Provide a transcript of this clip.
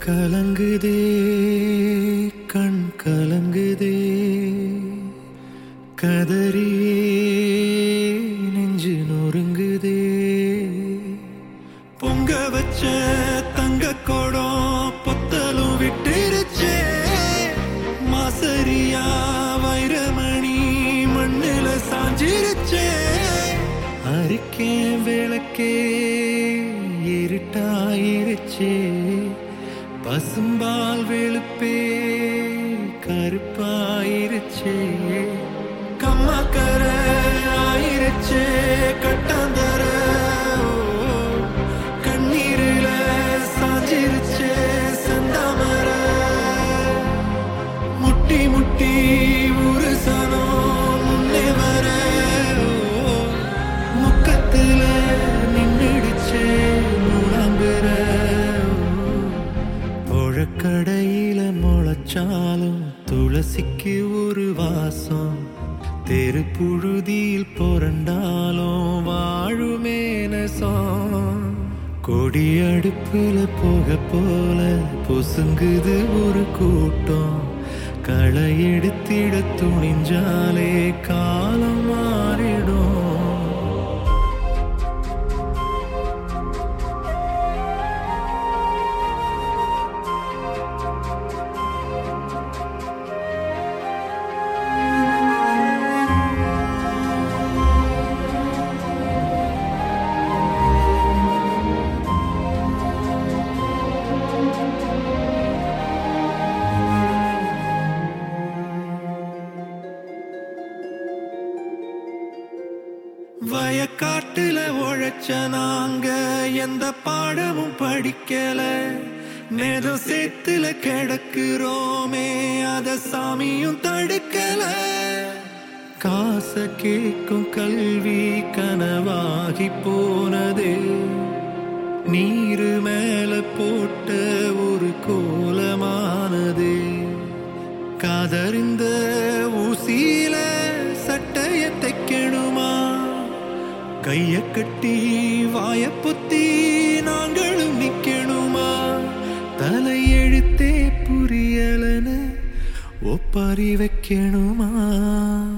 கலங்குதே கண் கலங்குதே கதறியே நெஞ்சு நொறுங்குதே பொங்க வச்ச தங்க கோடம் பொத்தலும் விட்டுருச்சே மாசரியா வைரமணி மண்ணில சாஞ்சிருச்சே அரிக்கே விளக்கே இருட்டாயிருச்சே பசும்பால் வெளுப்பே கருப்பாயிருச்சே கம்மாக்கர ஆயிருச்சே கட்டாந்தர கண்ணீரில சாஞ்சிருச்சே செந்தாமர முட்டி முட்டி ஒரு சனம் முன்னே வர முக்கத்துல நின்னுடுச்சே முழங்குற புழக்கடையில முளைச்சாலும் துளசிக்கு ஒரு வாசம் தெரு புழுதியில் புரண்டாலும் வாழுமே நெசம் கொடி அடுப்புல போக போல பொசுங்குது ஒரு கூட்டம் களை எடுத்திட துணிஞ்சாலே காலம் மாறிடும் வயக்காட்டுல உழைச்ச நாங்க எந்த பாடமும் படிக்கல நேரம் சேத்துல கிடக்குறோமே அத சாமியும் தடுக்கல காச கேட்கும் கல்வி கனவாகி போனது நீரு மேல போட்ட ஒரு கோலமானது காதறிந்த ஊசியில சட்டைய தைக்கணுமா கைய கட்டி வாய பொத்தி நாங்களும் நிக்கணுமா தலையெழுத்தே புரியலன்னு ஒப்பாரி வைக்கணுமா